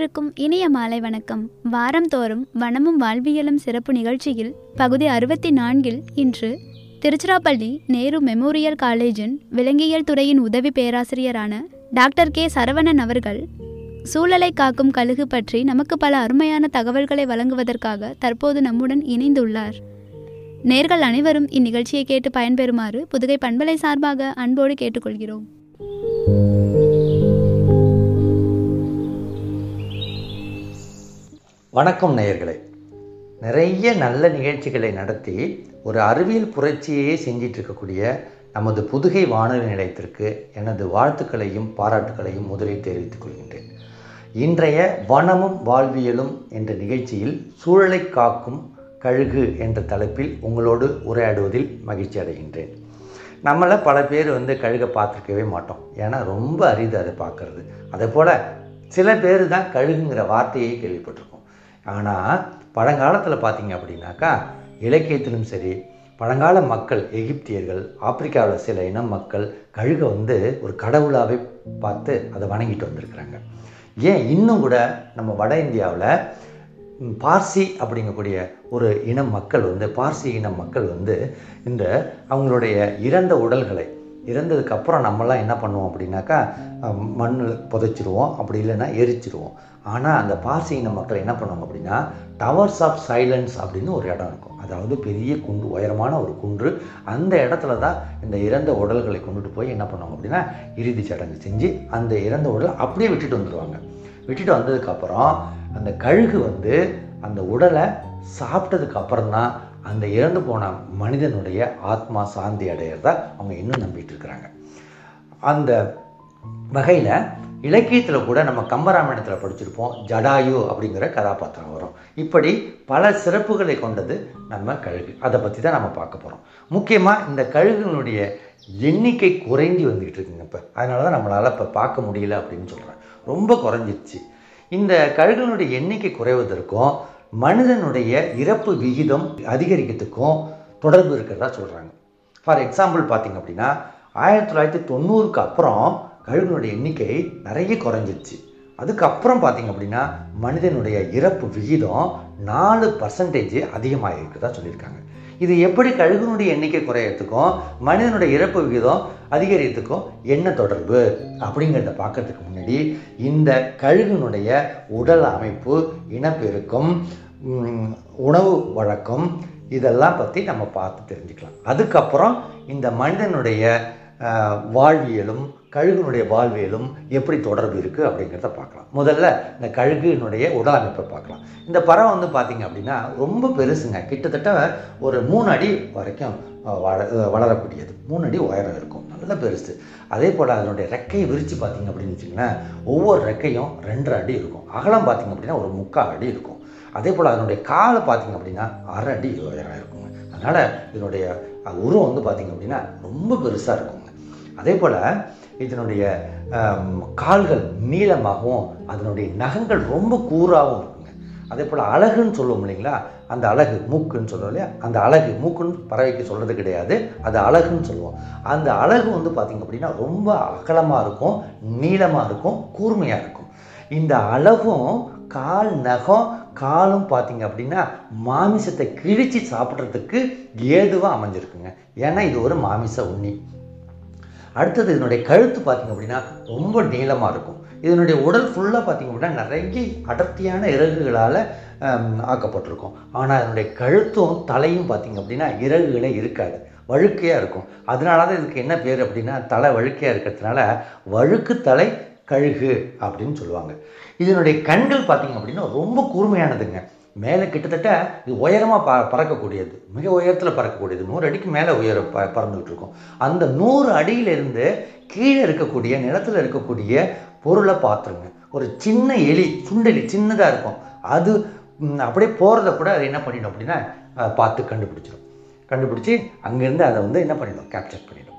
அனைவருக்கும் இனிய மாலை வணக்கம் வாரந்தோறும் வனமும் வாழ்வியலும் சிறப்பு நிகழ்ச்சியில் பகுதி அறுபத்தி நான்கில் இன்று திருச்சிராப்பள்ளி நேரு மெமோரியல் காலேஜின் விலங்கியல் துறையின் உதவி பேராசிரியரான டாக்டர் கே சரவணன் அவர்கள் சூழலை காக்கும் கழுகு பற்றி நமக்கு பல அருமையான தகவல்களை வழங்குவதற்காக தற்போது நம்முடன் இணைந்துள்ளார் நேர்கள் அனைவரும் இந்நிகழ்ச்சியை கேட்டு பயன்பெறுமாறு புதுகை பண்பலை சார்பாக அன்போடு கேட்டுக்கொள்கிறோம் வணக்கம் நேயர்களே நிறைய நல்ல நிகழ்ச்சிகளை நடத்தி ஒரு அறிவியல் புரட்சியே செஞ்சிட்டு இருக்கக்கூடிய நமது புதுகை வானொலி நிலையத்திற்கு எனது வாழ்த்துக்களையும் பாராட்டுக்களையும் முதலில் தெரிவித்துக் கொள்கின்றேன் இன்றைய வனமும் வாழ்வியலும் என்ற நிகழ்ச்சியில் சூழலை காக்கும் கழுகு என்ற தலைப்பில் உங்களோடு உரையாடுவதில் மகிழ்ச்சி அடைகின்றேன் நம்மள பல பேர் வந்து கழுகை பார்த்துருக்கவே மாட்டோம் ஏன்னா ரொம்ப அரிது அதை பார்க்கறது அதே போல் சில பேர் தான் கழுகுங்கிற வார்த்தையே கேள்விப்பட்டிருக்கோம் ஆனால் பழங்காலத்தில் பார்த்தீங்க அப்படின்னாக்கா இலக்கியத்திலும் சரி பழங்கால மக்கள் எகிப்தியர்கள் ஆப்பிரிக்காவில் சில இன மக்கள் கழுகை வந்து ஒரு கடவுளாகவே பார்த்து அதை வணங்கிட்டு வந்திருக்கிறாங்க ஏன் இன்னும் கூட நம்ம வட இந்தியாவில் ம், பார்சி அப்படிங்கக்கூடிய ஒரு இன மக்கள் வந்து பார்சி இன மக்கள் வந்து இந்த அவங்களுடைய இறந்த உடல்களை இறந்ததுக்கு அப்புறம் நம்மலாம் என்ன பண்ணுவோம் அப்படின்னாக்கா மண்ணில் புதைச்சிருவோம் அப்படி இல்லைன்னா எரிச்சிருவோம் ஆனால் அந்த பார்சி இன மக்கள் என்ன பண்ணுவாங்க அப்படின்னா டவர்ஸ் ஆஃப் சைலன்ஸ் அப்படின்னு ஒரு இடம் இருக்கும் அதாவது பெரிய குன்று உயரமான ஒரு குன்று அந்த இடத்துல தான் இந்த இறந்த உடல்களை கொண்டுட்டு போய் என்ன பண்ணுவாங்க அப்படின்னா இறுதி சடங்கு செஞ்சு அந்த இறந்த உடலை அப்படியே விட்டுட்டு வந்துடுவாங்க விட்டுட்டு வந்ததுக்கப்புறம் அந்த கழுகு வந்து அந்த உடலை சாப்பிட்டதுக்கு அப்புறம் தான் அந்த இறந்து போன மனிதனுடைய ஆத்மா சாந்தி அடையிறதா அவங்க இன்னும் நம்பிட்டு இருக்கிறாங்க அந்த வகையில் இலக்கியத்தில் கூட நம்ம கம்பராமாயணத்தில் படிச்சிருப்போம் ஜடாயு அப்படிங்கிற கதாபாத்திரம் வரும் இப்படி பல சிறப்புகளை கொண்டது நம்ம கழுகு அதை பற்றி தான் நம்ம பார்க்க போகிறோம் முக்கியமாக இந்த கழுகுனுடைய எண்ணிக்கை குறைஞ்சி வந்துக்கிட்டு இருக்குங்க இப்போ அதனால தான் நம்மளால் இப்போ பார்க்க முடியல அப்படின்னு சொல்கிறேன் ரொம்ப குறைஞ்சிருச்சு இந்த கழுகுனுடைய எண்ணிக்கை குறைவதற்கும் மனிதனுடைய இறப்பு விகிதம் அதிகரிக்கிறதுக்கும் தொடர்பு இருக்கிறதா சொல்கிறாங்க ஃபார் எக்ஸாம்பிள் பார்த்தீங்க அப்படின்னா ஆயிரத்தி தொள்ளாயிரத்தி தொண்ணூறுக்கு அப்புறம் கழுகுனுடைய எண்ணிக்கை நிறைய குறைஞ்சிருச்சு அதுக்கப்புறம் பார்த்தீங்க அப்படின்னா மனிதனுடைய இறப்பு விகிதம் நாலு பர்சன்டேஜ் அதிகமாக இருக்கிறதா சொல்லியிருக்காங்க இது எப்படி கழுகுனுடைய எண்ணிக்கை குறையறதுக்கும் மனிதனுடைய இறப்பு விகிதம் அதிகரிக்கிறதுக்கும் என்ன தொடர்பு அப்படிங்கிறத பார்க்கறதுக்கு முன்னாடி இந்த கழுகுனுடைய உடல் அமைப்பு இனப்பெருக்கம் ம், உணவு வழக்கம் இதெல்லாம் பற்றி நம்ம பார்த்து தெரிஞ்சுக்கலாம் அதுக்கப்புறம் இந்த மனிதனுடைய அஹ், வாழ்வியலும் கழுகுனுடைய வாழ்வியலும் எப்படி தொடர்பு இருக்குது அப்படிங்கிறத பார்க்கலாம் முதல்ல இந்த கழுகுனுடைய உடல் அமைப்பை பார்க்கலாம் இந்த பறவை வந்து பார்த்தீங்க அப்படின்னா ரொம்ப பெருசுங்க கிட்டத்தட்ட ஒரு மூணு அடி வரைக்கும் அஹ், வள அஹ், வளரக்கூடியது மூணு அடி உயரம் இருக்கும் நல்ல பெருசு அதே போல் அதனுடைய ரெக்கையை விரித்து பார்த்தீங்க அப்படின்னு வச்சிங்களேன் ஒவ்வொரு ரெக்கையும் ரெண்டரை அடி இருக்கும் அகலம் பார்த்தீங்க அப்படின்னா ஒரு முக்கால் அடி இருக்கும் அதே போல் அதனுடைய காலை பார்த்தீங்க அப்படின்னா அரை அடி உயரம் இருக்குங்க அதனால் இதனுடைய அஹ், உருவம் வந்து பார்த்தீங்க அப்படின்னா ரொம்ப பெருசாக இருக்குங்க அதே போல் இதனுடைய ஆம், கால்கள் நீளமாகவும் அதனுடைய நகங்கள் ரொம்ப கூராகவும் இருக்குங்க அதே போல் அழகுன்னு சொல்லுவோம் இல்லைங்களா அந்த அழகு மூக்குன்னு சொல்லுவோம் இல்லையா அந்த அழகு மூக்குன்னு பறவைக்கு சொல்கிறது கிடையாது அது அழகுன்னு சொல்லுவோம் அந்த அழகு வந்து பார்த்திங்க அப்படின்னா ரொம்ப அகலமாக இருக்கும் நீளமாக இருக்கும் கூர்மையாக இருக்கும் இந்த அழகும் கால் நகம் காலும் பார்த்தீங்க அப்படின்னா மாமிசத்தை கிழிச்சு சாப்பிட்றதுக்கு ஏதுவாக அமைஞ்சிருக்குங்க ஏன்னா இது ஒரு மாமிச உண்ணி அடுத்தது இதனுடைய கழுத்து பார்த்தீங்க அப்படின்னா ரொம்ப நீளமாக இருக்கும் இதனுடைய உடல் ஃபுல்லாக பார்த்தீங்க அப்படின்னா நிறைய அடர்த்தியான இறகுகளால் ஆக்கப்பட்டிருக்கும் ஆனால் இதனுடைய கழுத்தும் தலையும் பார்த்தீங்க அப்படின்னா இறகுகளே இருக்காது வழுக்கையாக இருக்கும் அதனால தான் இதுக்கு என்ன பேர் அப்படின்னா தலை வழுக்கையாக இருக்கிறதுனால வழுக்கு தலை கழுகு அப்படின்னு சொல்லுவாங்க இதனுடைய கண்கள் பார்த்தீங்க அப்படின்னா ரொம்ப கூர்மையானதுங்க மேலே கிட்டத்தட்ட இது உயரமாக ப பறக்கக்கூடியது மிக உயரத்தில் பறக்கக்கூடியது நூறு அடிக்கு மேலே உயர ப பறந்துக்கிட்டு இருக்கும் அந்த நூறு அடியிலிருந்து கீழே இருக்கக்கூடிய நிலத்தில் இருக்கக்கூடிய பொருளை பார்த்துருங்க ஒரு சின்ன எலி சுண்டெலி சின்னதாக இருக்கும் அது ம், அப்படியே போகிறத கூட அது என்ன பண்ணிடும் அப்படின்னா அஹ், பார்த்து கண்டுபிடிச்சிடும் கண்டுபிடிச்சி அங்கேருந்து அதை வந்து என்ன பண்ணிடும் கேப்சர் பண்ணிடும்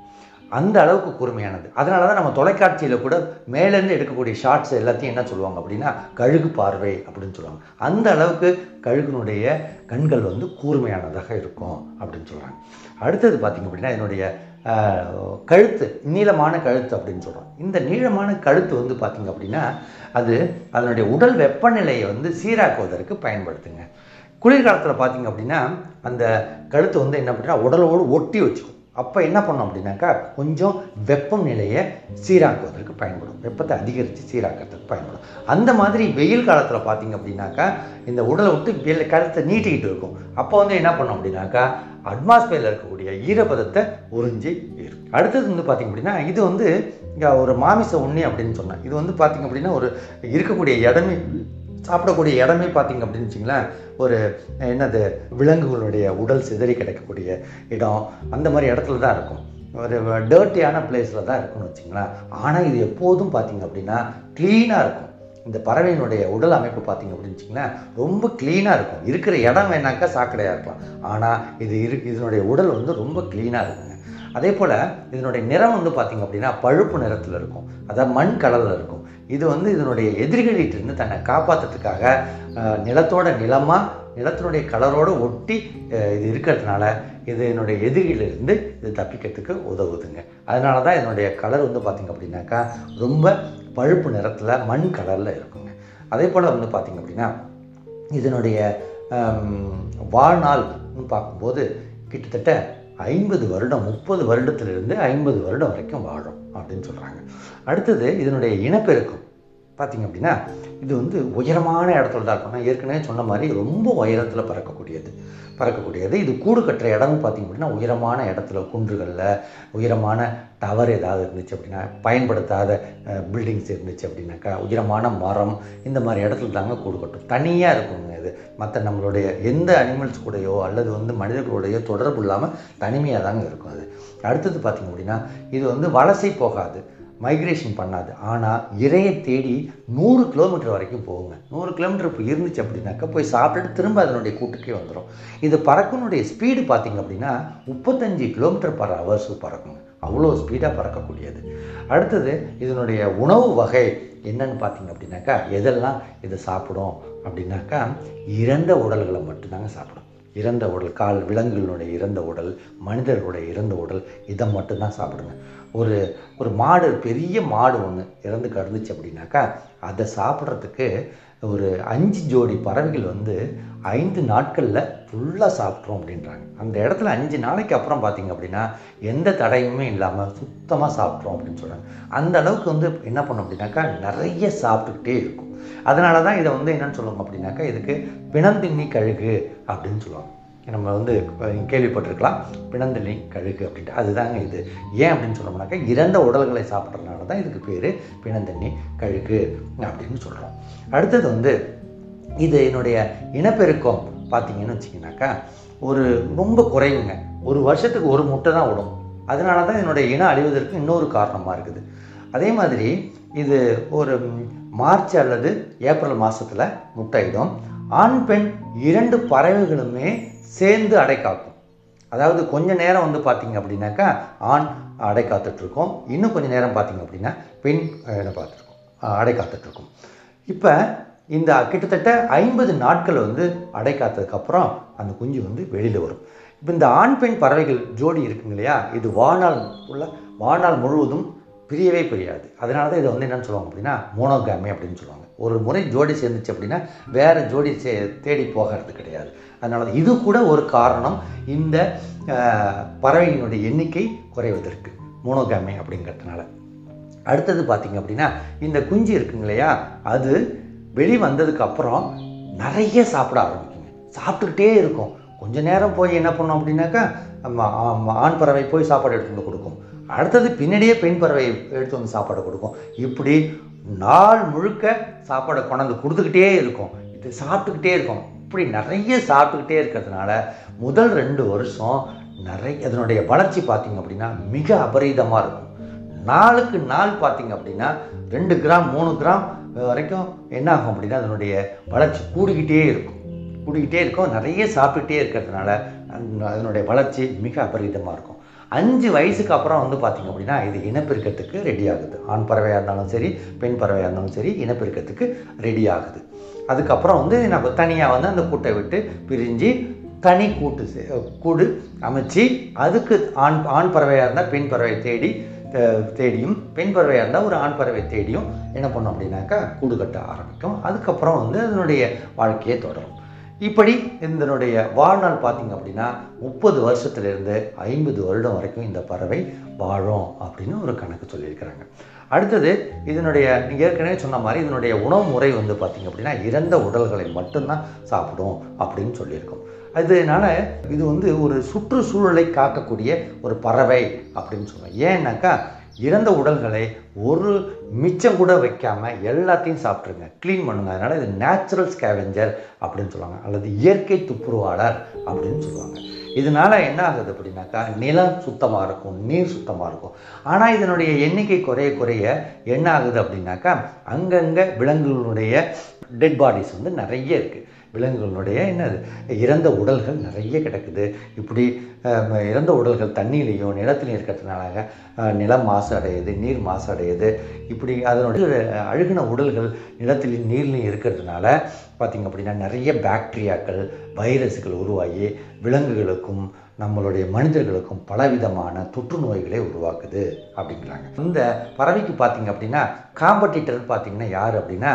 அந்த அளவுக்கு கூர்மையானது அதனால தான் நம்ம தொலைக்காட்சியில் கூட மேலேருந்து எடுக்கக்கூடிய ஷார்ட்ஸ் எல்லாத்தையும் என்ன சொல்லுவாங்க அப்படின்னா கழுகு பார்வை அப்படின்னு சொல்லுவாங்க அந்த அளவுக்கு கழுகுனுடைய கண்கள் வந்து கூர்மையானதாக இருக்கும் அப்படின்னு சொல்கிறாங்க அடுத்தது பார்த்திங்க அப்படின்னா என்னுடைய ஆஹ், கழுத்து நீளமான கழுத்து அப்படின்னு சொல்கிறோம் இந்த நீளமான கழுத்து வந்து பார்த்திங்க அப்படின்னா அது அதனுடைய உடல் வெப்பநிலையை வந்து சீராக்குவதற்கு பயன்படுத்துங்க குளிர்காலத்தில் பார்த்தீங்க அப்படின்னா அந்த கழுத்து வந்து என்ன பண்ணுறா உடலோடு ஒட்டி வச்சுக்கும் அப்போ என்ன பண்ணோம் அப்படின்னாக்கா கொஞ்சம் வெப்பம் நிலையை சீராக்குவதற்கு பயன்படும் வெப்பத்தை அதிகரித்து சீராக்கிறதுக்கு பயன்படும் அந்த மாதிரி வெயில் காலத்தில் பார்த்தீங்க அப்படின்னாக்கா இந்த உடலை விட்டு வெயில் கழுத்தை நீட்டிக்கிட்டு இருக்கும் அப்போ வந்து என்ன பண்ணோம் அப்படின்னாக்கா அட்மாஸ்பியரில் இருக்கக்கூடிய ஈரப்பதத்தை உறிஞ்சி இருக்கும் அடுத்தது வந்து பார்த்திங்க அப்படின்னா இது வந்து இங்கே ஒரு மாமிச உண்ணி அப்படின்னு சொன்னேன் இது வந்து பார்த்திங்க அப்படின்னா ஒரு இருக்கக்கூடிய இடமே சாப்பிடக்கூடிய இடமே பார்த்தீங்க அப்படின்னு வச்சிங்களேன் ஒரு என்னது விலங்குகளுடைய உடல் சிதறி கிடக்கக்கூடிய இடம் அந்த மாதிரி இடத்துல தான் இருக்கும் ஒரு டர்ட்டியான பிளேஸில் தான் இருக்கும்னு வச்சிங்களேன் ஆனால் இது எப்போதும் பார்த்தீங்க அப்படின்னா க்ளீனாக இருக்கும் இந்த பறவையினுடைய உடல் அமைப்பு பார்த்தீங்க அப்படின்னு வச்சிங்களேன் ரொம்ப க்ளீனாக இருக்கும் இருக்கிற இடம் வேணாக்கா சாக்கடையாக இருக்கலாம் ஆனால் இது இரு இதனுடைய உடல் வந்து ரொம்ப க்ளீனாக இருக்குங்க அதே போல் இதனுடைய நிறம் வந்து பார்த்திங்க அப்படின்னா பழுப்பு நிறத்தில் இருக்கும் அதாவது மண் கலரில் இருக்கும் இது வந்து இதனுடைய எதிரிகளிட்டிருந்து தன்னை காப்பாற்றுறதுக்காக அஹ், நிலத்தோட நிலமாக நிலத்தினுடைய கலரோடு ஒட்டி அஹ், இது இருக்கிறதுனால இது என்னுடைய எதிரிகளிலிருந்து இது தப்பிக்கிறதுக்கு உதவுதுங்க அதனால தான் இதனுடைய கலர் வந்து பார்த்திங்க அப்படின்னாக்கா ரொம்ப பழுப்பு நிறத்தில் மண் கலரில் இருக்குங்க அதே போல் வந்து பார்த்திங்க அப்படின்னா இதனுடைய ஆம், வாழ்நாள்னு பார்க்கும்போது கிட்டத்தட்ட ஐம்பது வருடம் முப்பது வருடத்திலிருந்து ஐம்பது வருடம் வரைக்கும் வாழும் அப்படின்னு சொல்கிறாங்க அடுத்தது இதனுடைய இனப்பெருக்கம் பார்த்தீங்க அப்படின்னா இது வந்து உயரமான இடத்துல தான் இருக்கும் நான் ஏற்கனவே சொன்ன மாதிரி ரொம்ப உயரத்தில் பறக்கக்கூடியது பறக்கக்கூடியது இது கூடு கட்டுற இடம்னு பார்த்தீங்க அப்படின்னா உயரமான இடத்துல குன்றுகளில் உயரமான டவர் ஏதாவது இருந்துச்சு அப்படின்னா பயன்படுத்தாத பில்டிங்ஸ் இருந்துச்சு அப்படின்னாக்கா உயரமான மரம் இந்த மாதிரி இடத்துல தாங்க கூடு கட்டும் தனியாக இருக்குங்க இது மற்ற நம்மளுடைய எந்த அனிமல்ஸ் கூடயோ அல்லது வந்து மனிதர்களுடையோ தொடர்பு இல்லாமல் தனிமையாக தாங்க இருக்கும் அது அடுத்தது பார்த்தீங்க அப்படின்னா இது வந்து வலசை போகாது மைக்ரேஷன் பண்ணாது ஆனால் இரையை தேடி நூறு கிலோமீட்டர் வரைக்கும் போகுங்க நூறு கிலோமீட்டர் இப்போ இருந்துச்சு அப்படின்னாக்கா போய் சாப்பிட்டுட்டு திரும்ப அதனுடைய கூட்டுக்கே வந்துடும் இது பறக்கனுடைய ஸ்பீடு பார்த்தீங்க அப்படின்னா முப்பத்தஞ்சு கிலோமீட்டர் பர் ஹவர்ஸ் பறக்குங்க அவ்வளோ ஸ்பீடாக பறக்கக்கூடியது அடுத்தது இதனுடைய உணவு வகை என்னன்னு பார்த்தீங்க அப்படின்னாக்கா எதெல்லாம் இது சாப்பிடும் அப்படின்னாக்கா இறந்த உடல்களை மட்டும்தாங்க சாப்பிடும் இறந்த உடல் கால் விலங்குகளுடைய இறந்த உடல் மனிதர்களுடைய இறந்த உடல் இதை மட்டும்தான் சாப்பிடுங்க ஒரு ஒரு மாடு பெரிய மாடு ஒன்று இறந்து கிடந்துச்சு அப்படின்னாக்கா அதை சாப்பிட்றதுக்கு ஒரு அஞ்சு ஜோடி பறவைகள் வந்து ஐந்து நாட்களில் ஃபுல்லாக சாப்பிட்றோம் அப்படின்றாங்க அந்த இடத்துல அஞ்சு நாளைக்கு அப்புறம் பார்த்தீங்க அப்படின்னா எந்த தடையுமே இல்லாமல் சுத்தமாக சாப்பிட்றோம் அப்படின்னு சொல்கிறாங்க அந்த அளவுக்கு வந்து என்ன பண்ணும் அப்படின்னாக்கா நிறைய சாப்பிட்டுக்கிட்டே இருக்கும் அதனால தான் இதை வந்து என்னன்னு சொல்லுவாங்க அப்படின்னாக்கா இதுக்கு பிணந்தின்னி கழுகு அப்படின்னு சொல்லுவாங்க நம்ம வந்து கேள்விப்பட்டிருக்கலாம் பிணந்தின்னி கழுகு அப்படின்ட்டு அதுதாங்க இது ஏன் அப்படின்னு சொன்னோம்னாக்கா இறந்த உடல்களை சாப்பிட்றதுனால தான் இதுக்கு பேர் பிணந்தண்ணி கழுகு அப்படின்னு சொல்கிறோம் அடுத்தது வந்து இது என்னுடைய இனப்பெருக்கம் பார்த்தீங்கன்னு வச்சிங்கனாக்கா ஒரு ரொம்ப குறைவுங்க ஒரு வருஷத்துக்கு ஒரு முட்டை தான் விடும் அதனால தான் என்னுடைய இனம் அழிவதற்கு இன்னொரு காரணமாக இருக்குது அதே மாதிரி இது ஒரு ம், மார்ச் அல்லது ஏப்ரல் மாதத்தில் முட்டையிடும் ஆண் பெண் இரண்டு பறவைகளுமே சேர்ந்து அடை காக்கும் அதாவது கொஞ்ச நேரம் வந்து பார்த்தீங்க அப்படின்னாக்கா ஆண் அடை காத்துட்ருக்கோம் இன்னும் கொஞ்ச நேரம் பார்த்தீங்க அப்படின்னா பெண் அஹ், என்ன பார்த்துருக்கோம் அடை காத்துட்ருக்கோம் இப்போ இந்த கிட்டத்தட்ட ஐம்பது நாட்கள் வந்து அடை காத்ததுக்கப்புறம் அந்த குஞ்சு வந்து வெளியில் வரும் இப்போ இந்த ஆண் பெண் பறவைகள் ஜோடி இருக்குங்க இல்லையா இது வாழ்நாள் உள்ள வாழ்நாள் முழுவதும் பிரியவே பிரியாது அதனால தான் இதை வந்து என்னன்னு சொல்லுவாங்க அப்படின்னா மோனோகாமி அப்படின்னு சொல்லுவாங்க ஒரு முறை ஜோடி சேர்ந்துச்சு அப்படின்னா வேறு ஜோடி சே தேடி போகிறது கிடையாது அதனால தான் இது கூட ஒரு காரணம் இந்த அஹ், பறவையினுடைய எண்ணிக்கை குறைவதற்கு மோனோகாமி அப்படிங்கிறதுனால அடுத்தது பார்த்தீங்க அப்படின்னா இந்த குஞ்சு இருக்குங்க இல்லையா அது வெளி வந்ததுக்கு அப்புறம் நிறைய சாப்பிட ஆரம்பிக்குங்க சாப்பிட்டுக்கிட்டே இருக்கும் கொஞ்ச நேரம் போய் என்ன பண்ணோம் அப்படின்னாக்கா நம்ம ஆ- ஆண் பறவை போய் சாப்பாடு எடுத்து வந்து கொடுக்கும் அடுத்தது பின்னாடியே பெண் பறவை எடுத்து வந்து சாப்பாடு கொடுக்கும் இப்படி நாள் முழுக்க சாப்பாடை கொண்டாந்து கொடுத்துக்கிட்டே இருக்கும் இது சாப்பிட்டுக்கிட்டே இருக்கும் இப்படி நிறைய சாப்பிட்டுக்கிட்டே இருக்கிறதுனால முதல் ரெண்டு வருஷம் நிறைய அதனுடைய வளர்ச்சி பார்த்தீங்க அப்படின்னா மிக அபரீதமாக இருக்கும் நாளுக்கு நாள் பார்த்தீங்க அப்படின்னா ரெண்டு கிராம் மூணு கிராம் வரைக்கும் என்ன ஆகும் அப்படின்னா அதனுடைய வளர்ச்சி கூடிக்கிட்டே இருக்கும் கூடிக்கிட்டே இருக்கும் நிறைய சாப்பிட்டுட்டே இருக்கிறதுனால அந்த- அதனுடைய வளர்ச்சி மிக அபரிதமாக இருக்கும் அஞ்சு வயசுக்கு அப்புறம் வந்து பார்த்திங்க அப்படின்னா இது இனப்பெருக்கத்துக்கு ரெடி ஆகுது ஆண் பறவையாக இருந்தாலும் சரி பெண் பறவையாக இருந்தாலும் சரி இனப்பெருக்கத்துக்கு ரெடி ஆகுது அதுக்கப்புறம் வந்து நம்ம தனியாக வந்து அந்த கூட்டை விட்டு பிரிஞ்சு தனி கூட்டு சே- கூடு அமைச்சு அதுக்கு ஆண் ஆண் பறவையாக இருந்தால் பெண் பறவை தேடி தே- தேடியும் பெண் பறவையாக இருந்தால் ஒரு ஆண் பறவை தேடியும் என்ன பண்ணும் அப்படின்னாக்கா கூடு கட்ட ஆரம்பிக்கும் அதுக்கப்புறம் வந்து அதனுடைய வாழ்க்கையை தொடரும் இப்படி இதனுடைய வாழ்நாள் பார்த்தீங்க அப்படின்னா முப்பது வருஷத்துலேருந்து ஐம்பது வருடம் வரைக்கும் இந்த பறவை வாழும் அப்படின்னு ஒரு கணக்கு சொல்லியிருக்கிறாங்க அடுத்தது இதனுடைய நீங்க ஏற்கனவே சொன்ன மாதிரி இதனுடைய உணவு முறை வந்து பார்த்தீங்க அப்படின்னா இறந்த உடல்களை மட்டும்தான் சாப்பிடும் அப்படின்னு சொல்லியிருக்கோம் அதனால இது வந்து ஒரு சுற்றுச்சூழலை காக்கக்கூடிய ஒரு பறவை அப்படின்னு சொல்லுவோம் ஏன்னாக்கா இறந்த உடல்களை ஒரு மிச்சம் கூட வைக்காம எல்லாத்தையும் சாப்பிட்ருங்க க்ளீன் பண்ணுங்க அதனால இது நேச்சுரல் ஸ்கேவெஞ்சர் அப்படின்னு சொல்லுவாங்க அல்லது இயற்கை துப்புரவாளர் அப்படின்னு சொல்லுவாங்க இதனால என்ன ஆகுது அப்படின்னாக்கா நிலம் சுத்தமாக இருக்கும் நீர் சுத்தமாக இருக்கும் ஆனால் இதனுடைய எண்ணிக்கை குறைய குறைய என்ன ஆகுது அப்படின்னாக்கா அங்கங்கே விலங்குகளுடைய டெட் பாடிஸ் வந்து நிறைய இருக்குது விலங்குகளுடைய என்னது இறந்த உடல்கள் நிறைய கிடக்குது இப்படி அஹ், இறந்த உடல்கள் தண்ணியிலையும் நிலத்திலையும் இருக்கிறதுனால அஹ், நிலம் மாசு அடையுது நீர் மாசு அடையுது இப்படி அதனுடைய அழுகின உடல்கள் நிலத்திலையும் நீர்லையும் இருக்கிறதுனால பார்த்திங்க அப்படின்னா நிறைய பாக்டீரியாக்கள் வைரஸ்கள் உருவாகி விலங்குகளுக்கும் நம்மளுடைய மனிதர்களுக்கும் பலவிதமான தொற்று நோய்களை உருவாக்குது அப்படிங்கிறாங்க இந்த பறவைக்கு பார்த்தீங்க அப்படின்னா காம்படிட்டர் பார்த்தீங்கன்னா யார் அப்படின்னா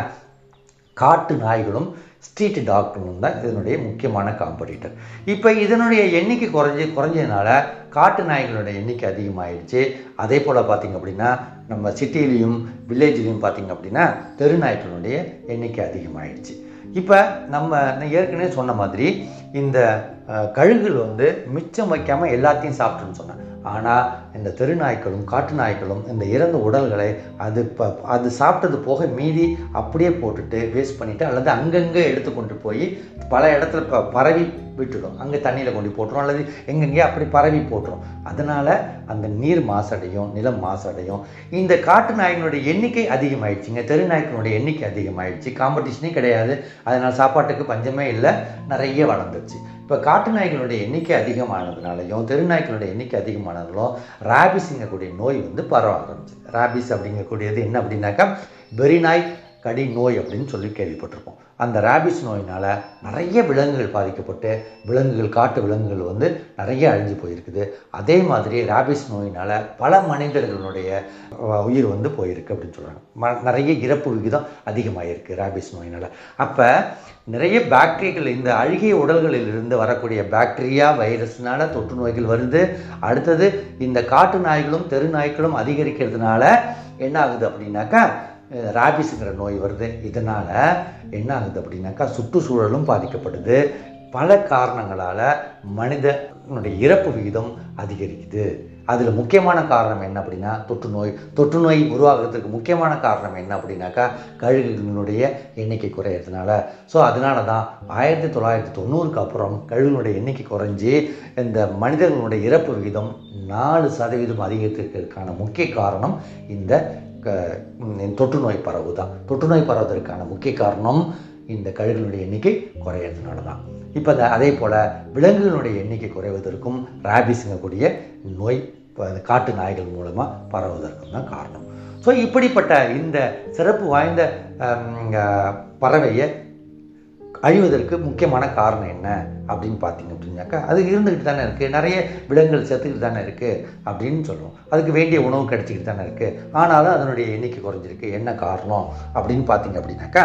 காட்டு நாய்களும் ஸ்ட்ரீட் டாக்டரும் தான் இதனுடைய முக்கியமான காம்படிட்டர் இப்போ இதனுடைய எண்ணிக்கை குறைஞ்சி குறைஞ்சதுனால காட்டு நாய்களுடைய எண்ணிக்கை அதிகமாயிடுச்சு அதே போல் பார்த்திங்க அப்படின்னா நம்ம சிட்டிலையும் வில்லேஜ்லேயும் பார்த்திங்க அப்படின்னா தெரு நாய்களுடைய எண்ணிக்கை அதிகமாயிடுச்சு இப்போ நம்ம நான் ஏற்கனவே சொன்ன மாதிரி இந்த அஹ், கழுகுகள் வந்து மிச்சம் வைக்காமல் எல்லாத்தையும் சாப்பிட்டுன்னு சொன்னேன் ஆனால் இந்த தெரு நாய்க்களும் காட்டு நாய்க்களும் இந்த இறந்த உடல்களை அது ப அது சாப்பிட்டது போக மீதி அப்படியே போட்டுட்டு வேஸ்ட் பண்ணிவிட்டு அல்லது அங்கங்கே எடுத்து கொண்டு போய் பல இடத்துல ப பரவி விட்டுடும் அங்கே தண்ணியில் கொண்டு போட்டுரும் அல்லது எங்கெங்கேயோ அப்படி பரவி போட்டுரும் அதனால் அந்த நீர் மாசடையும் நிலம் மாசடையும் இந்த காட்டு நாய்களுடைய எண்ணிக்கை அதிகமாயிடுச்சுங்க தெரு நாய்க்களுடைய எண்ணிக்கை அதிகமாயிடுச்சு காம்படிஷனே கிடையாது அதனால் சாப்பாட்டுக்கு பஞ்சமே இல்லை நிறைய வளர்ந்துருச்சு இப்போ காட்டு நாய்களுடைய எண்ணிக்கை அதிகமானதுனாலையும் தெரு நாய்களுடைய எண்ணிக்கை அதிகமானதும் ராபிஸ்ங்கக்கூடிய நோய் வந்து பரவ ஆரம்பிச்சு ராபிஸ் அப்படிங்கக்கூடியது என்ன அப்படின்னாக்கா வெறிநாய் கடி நோய் அப்படின்னு சொல்லி கேள்விப்பட்டிருப்போம் அந்த ராபிஸ் நோயினால் நிறைய விலங்குகள் பாதிக்கப்பட்டு விலங்குகள் காட்டு விலங்குகள் வந்து நிறைய அழிஞ்சு போயிருக்குது அதே மாதிரி ராபிஸ் நோயினால் பல மனிதர்களுடைய அஹ், உயிர் வந்து போயிருக்கு அப்படின்னு சொல்கிறாங்க ம நிறைய இறப்பு விகிதம் அதிகமாகிருக்கு ராபிஸ் நோயினால் அப்போ நிறைய பாக்டீரியாக்கள் இந்த அழுகிய உடல்களில் இருந்து வரக்கூடிய பாக்டீரியா வைரஸ்னால தொற்று நோய்கள் வருது அடுத்தது இந்த காட்டு நாய்களும் தெரு நாய்களும் அதிகரிக்கிறதுனால என்ன ஆகுது அப்படின்னாக்கா அஹ், ராபிஸுங்கிற நோய் வருது இதனால் என்ன ஆகுது அப்படின்னாக்கா சுற்றுச்சூழலும் பாதிக்கப்படுது பல காரணங்களால் மனிதனுடைய இறப்பு விகிதம் அதிகரிக்குது அதில் முக்கியமான காரணம் என்ன அப்படின்னா தொற்று நோய் தொற்று நோய் உருவாகிறதுக்கு முக்கியமான காரணம் என்ன அப்படின்னாக்கா கழுகுகளுடைய எண்ணிக்கை குறையிறதுனால ஸோ அதனால தான் ஆயிரத்தி தொள்ளாயிரத்தி தொண்ணூறுக்கு அப்புறம் கழுகுகளுடைய எண்ணிக்கை குறைஞ்சி இந்த மனிதர்களுடைய இறப்பு விகிதம் நாலு சதவீதம் அதிகரித்திருக்கிறதுக்கான முக்கிய காரணம் இந்த க- ம், தொற்று நோய் பரவு தான் தொற்று நோய் பரவுவதற்கான முக்கிய காரணம் இந்த கழுகுகளுடைய எண்ணிக்கை குறையிறதுனால தான் இப்போ அதே போல் விலங்குகளுடைய எண்ணிக்கை குறைவதற்கும் ராபிஸுங்கக்கூடிய நோய் இப்போ அந்த காட்டு நாய்கள் மூலமாக பரவுவதற்கும் தான் காரணம் ஸோ இப்படிப்பட்ட இந்த சிறப்பு வாய்ந்த ஹம், அஹ், பறவையை அழிவதற்கு முக்கியமான காரணம் என்ன அப்படின்னு பார்த்தீங்க அப்படின்னாக்கா அது இருந்துக்கிட்டு தானே இருக்குது நிறைய விலங்குகள் செத்துக்கிட்டு தானே இருக்குது அப்படின்னு சொல்லுவோம் அதுக்கு வேண்டிய உணவு கிடைச்சிக்கிட்டு தானே இருக்குது ஆனாலும் அதனுடைய எண்ணிக்கை குறைஞ்சிருக்கு என்ன காரணம் அப்படின்னு பார்த்தீங்க அப்படின்னாக்கா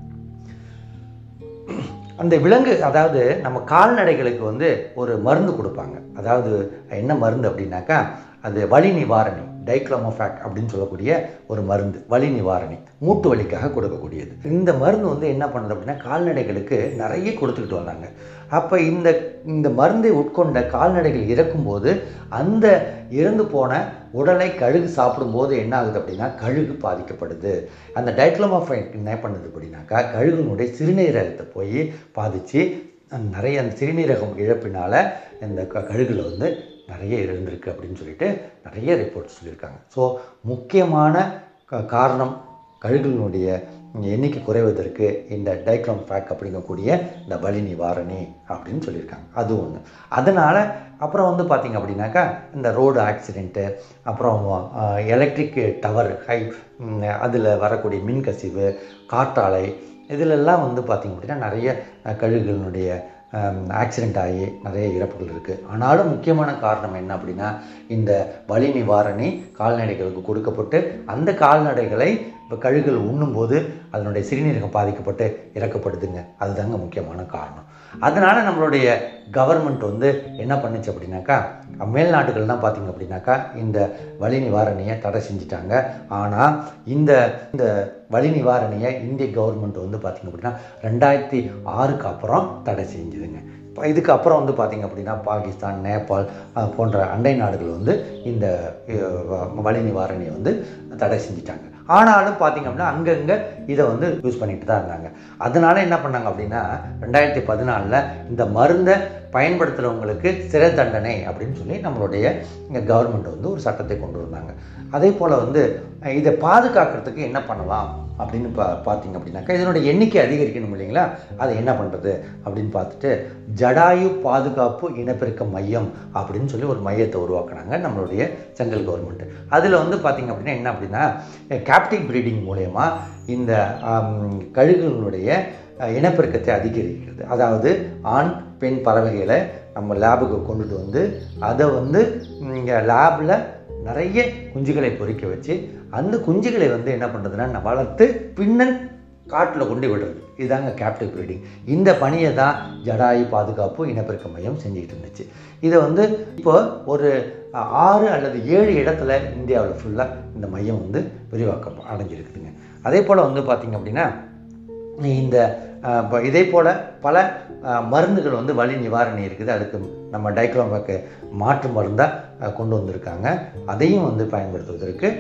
அந்த விலங்கு அதாவது நம்ம கால்நடைகளுக்கு வந்து ஒரு மருந்து கொடுப்பாங்க அதாவது என்ன மருந்து அப்படின்னாக்கா அது வலி நிவாரணி டைக்ளோமோஃபேக் அப்படின்னு சொல்லக்கூடிய ஒரு மருந்து வலி நிவாரணி மூட்டு வலிக்காக கொடுக்கக்கூடியது இந்த மருந்து வந்து என்ன பண்ணுது அப்படின்னா கால்நடைகளுக்கு நிறைய கொடுத்துக்கிட்டு வந்தாங்க அப்போ இந்த இந்த மருந்தை உட்கொண்ட கால்நடைகள் இறக்கும்போது அந்த இறந்து போன உடலை கழுகு சாப்பிடும்போது என்ன ஆகுது அப்படின்னா கழுகு பாதிக்கப்படுது அந்த டைக்ளோமோஃபைட் என்ன பண்ணுது அப்படின்னாக்கா கழுகுனுடைய சிறுநீரகத்தை போய் பாதித்து நிறைய அந்த சிறுநீரகம் இழப்பினால இந்த க கழுகுல வந்து நிறைய இருந்திருக்கு அப்படின்னு சொல்லிட்டு நிறைய ரிப்போர்ட் சொல்லியிருக்காங்க ஸோ முக்கியமான க காரணம் கழுகுகளுடைய எண்ணிக்கை குறைவதற்கு இந்த டைக்ளோம் ஃபேக் அப்படிங்கக்கூடிய இந்த வலி நிவாரணி அப்படின்னு சொல்லியிருக்காங்க அது ஒன்று அதனால் அப்புறம் வந்து பார்த்திங்க அப்படின்னாக்கா இந்த ரோடு ஆக்சிடெண்ட்டு அப்புறம் எலக்ட்ரிக் டவர் ஹை அதில் வரக்கூடிய மின்கசிவு காற்றாலை இதிலெல்லாம் வந்து பார்த்திங்க அப்படின்னா நிறைய கழுகுகளினுடைய ஆக்சிடெண்ட் ஆகி நிறைய இறப்புகள் இருக்குது ஆனாலும் முக்கியமான காரணம் என்ன அப்படின்னா இந்த வலி நிவாரணி கால்நடைகளுக்கு கொடுக்கப்பட்டு அந்த கால்நடைகளை இப்போ கழுகுகள் உண்ணும்போது அதனுடைய சிறுநீரகம் பாதிக்கப்பட்டு இறக்கப்படுதுங்க அதுதாங்க முக்கியமான காரணம் அதனால் நம்மளுடைய கவர்மெண்ட் வந்து என்ன பண்ணுச்சு அப்படின்னாக்கா மேல்நாட்டுகள் தான் பார்த்திங்க அப்படின்னாக்கா இந்த வலி நிவாரணியை தடை செஞ்சிட்டாங்க ஆனால் இந்த இந்த வலி நிவாரணியை இந்திய கவர்மெண்ட் வந்து பார்த்திங்க அப்படின்னா ரெண்டாயிரத்தி ஆறுக்கு அப்புறம் தடை செஞ்சுதுங்க இப்போ இதுக்கப்புறம் வந்து பார்த்திங்க அப்படின்னா பாகிஸ்தான் நேபாள் போன்ற அண்டை நாடுகள் வந்து இந்த வலி நிவாரணியை வந்து தடை செஞ்சிட்டாங்க ஆனாலும் பார்த்திங்க அப்படின்னா அங்கங்கே இதை வந்து யூஸ் பண்ணிட்டு தான் இருந்தாங்க அதனால என்ன பண்ணாங்க அப்படின்னா ரெண்டாயிரத்தி பதினாலில் இந்த மருந்தை பயன்படுத்துகிறவங்களுக்கு சிறை தண்டனை அப்படின்னு சொல்லி நம்மளுடைய இங்கே கவர்மெண்ட் வந்து ஒரு சட்டத்தை கொண்டு வந்தாங்க அதே போல் வந்து இதை பாதுகாக்கிறதுக்கு என்ன பண்ணலாம் அப்படின்னு பா பார்த்தீங்க அப்படின்னாக்கா இதனுடைய எண்ணிக்கை அதிகரிக்கணும் இல்லைங்களா அதை என்ன பண்ணுறது அப்படின்னு பார்த்துட்டு ஜடாயு பாதுகாப்பு இனப்பெருக்க மையம் அப்படின்னு சொல்லி ஒரு மையத்தை உருவாக்குனாங்க நம்மளுடைய சென்ட்ரல் கவர்மெண்ட் அதில் வந்து பார்த்திங்க அப்படின்னா என்ன அப்படின்னா கேப்டிவ் ப்ரீடிங் மூலயமா இந்த கழுகுகளுடைய இனப்பெருக்கத்தை அதிகரிக்கிறது அதாவது ஆண் பெண் பறவைகளை நம்ம லேபுக்கு கொண்டுட்டு வந்து அதை வந்து இங்கே லேபில் நிறைய குஞ்சுகளை பொறிக்க வச்சு அந்த குஞ்சுகளை வந்து என்ன பண்ணுறதுன்னா வளர்த்து பின்னன் காட்டில் கொண்டு விடுறது இதுதாங்க கேப்டிவ் ப்ரீடிங் இந்த பணியை தான் ஜடாயு பாதுகாப்பு இனப்பெருக்க மையம் செஞ்சுக்கிட்டு இருந்துச்சு இதை வந்து இப்போ ஒரு ஆறு அல்லது ஏழு இடத்துல இந்தியாவில் ஃபுல்லாக இந்த மையம் வந்து விரிவாக்கம் அடைஞ்சிருக்குதுங்க அதே போல் வந்து பார்த்திங்க அப்படின்னா இந்த இப்போ இதே போல் பல மருந்துகள் வந்து வலி நிவாரணி இருக்குது அதுக்கு நம்ம டைக்ளோமேக்கு மாற்று மருந்தாக கொண்டு வந்திருக்காங்க அதையும் வந்து பயன்படுத்துவதற்கு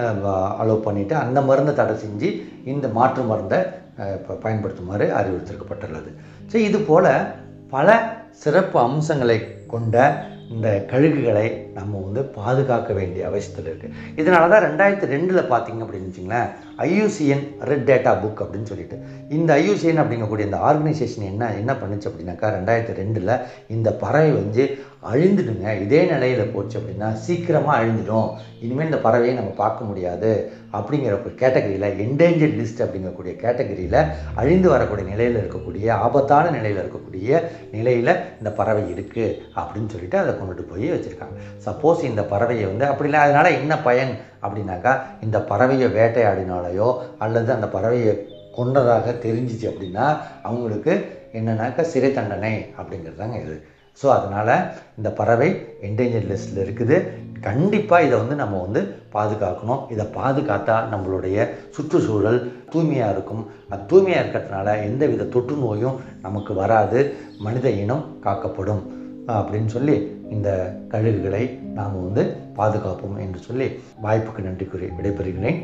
அலோவ் பண்ணிவிட்டு அந்த மருந்தை தடை செஞ்சு இந்த மாற்று மருந்தை இப்போ பயன்படுத்துமாறு அறிவுறுத்தப்பட்டுள்ளது ஸோ இது போல் பல சிறப்பு அம்சங்களை கொண்ட இந்த கழுகுகளை நம்ம வந்து பாதுகாக்க வேண்டிய அவசியத்தில் இருக்குது இதனால தான் ரெண்டாயிரத்தி ரெண்டில் பார்த்தீங்க அப்படின்னு வச்சிங்களேன் ஐயூசிஎன் ரெட் டேட்டா புக் அப்படின்னு சொல்லிட்டு இந்த ஐயூசிஎன் அப்படிங்கக்கூடிய இந்த ஆர்கனைசேஷன் என்ன என்ன பண்ணுச்சு அப்படின்னாக்கா ரெண்டாயிரத்தி ரெண்டில் இந்த பறவை வந்து அழிந்துடுங்க இதே நிலையில் போச்சு அப்படின்னா சீக்கிரமாக அழிஞ்சிடும் இனிமேல் இந்த பறவையை நம்ம பார்க்க முடியாது அப்படிங்கிற ஒரு கேட்டகரியில் என்டேஞ்சர்ட் லிஸ்ட் அப்படிங்கக்கூடிய கேட்டகரியில் அழிந்து வரக்கூடிய நிலையில் இருக்கக்கூடிய ஆபத்தான நிலையில் இருக்கக்கூடிய நிலையில் இந்த பறவை இருக்குது அப்படின்னு சொல்லிட்டு அதை கொண்டுட்டு போய் வச்சுருக்காங்க சப்போஸ் இந்த பறவையை வந்து அப்படி இல்லை அதனால் என்ன பயன் அப்படின்னாக்கா இந்த பறவையை வேட்டையாடினாலேயோ அல்லது அந்த பறவையை கொண்டதாக தெரிஞ்சிச்சு அப்படின்னா அவங்களுக்கு என்னன்னாக்கா சிறை தண்டனை அப்படிங்கிறதாங்க இது ஸோ அதனால் இந்த பறவை என்டேஞ்சர் லிஸ்ட்டில் இருக்குது கண்டிப்பாக இதை வந்து நம்ம வந்து பாதுகாக்கணும் இதை பாதுகாத்தா நம்மளுடைய சுற்றுச்சூழல் தூய்மையாக இருக்கும் அது தூய்மையாக இருக்கிறதுனால எந்தவித தொற்று நோயும் நமக்கு வராது மனித இனம் காக்கப்படும் அப்படின்னு சொல்லி இந்த கழுகுகளை நாம் வந்து பாதுகாப்போம் என்று சொல்லி வாய்ப்புக்கு நன்றி கூறி விடைபெறுகிறேன்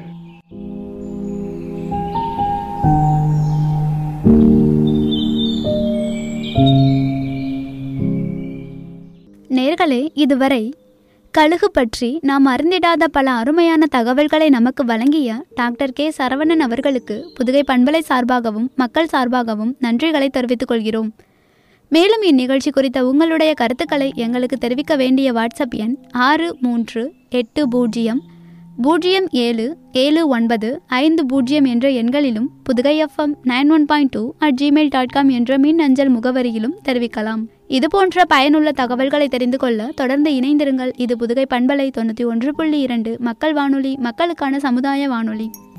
நேர்களே இதுவரை கழுகு பற்றி நாம் அறிந்திடாத பல அருமையான தகவல்களை நமக்கு வழங்கிய டாக்டர் கே சரவணன் அவர்களுக்கு புதுகை பண்பலை சார்பாகவும் மக்கள் சார்பாகவும் நன்றிகளை தெரிவித்துக் கொள்கிறோம் மேலும் இந்நிகழ்ச்சி குறித்த உங்களுடைய கருத்துக்களை எங்களுக்கு தெரிவிக்க வேண்டிய வாட்ஸ்அப் எண் ஆறு மூன்று எட்டு பூஜ்ஜியம் பூஜ்ஜியம் ஏழு ஏழு ஒன்பது ஐந்து பூஜ்ஜியம் என்ற எண்களிலும் Puthugai FM nine one point two at Gmail dot com என்ற மின் அஞ்சல் முகவரியிலும் தெரிவிக்கலாம் இதுபோன்ற பயனுள்ள தகவல்களை தெரிந்து கொள்ள தொடர்ந்து இணைந்திருங்கள் இது புதுகை பண்பலை தொண்ணூற்றி ஒன்று புள்ளி இரண்டு மக்கள் வானொலி மக்களுக்கான சமுதாய வானொலி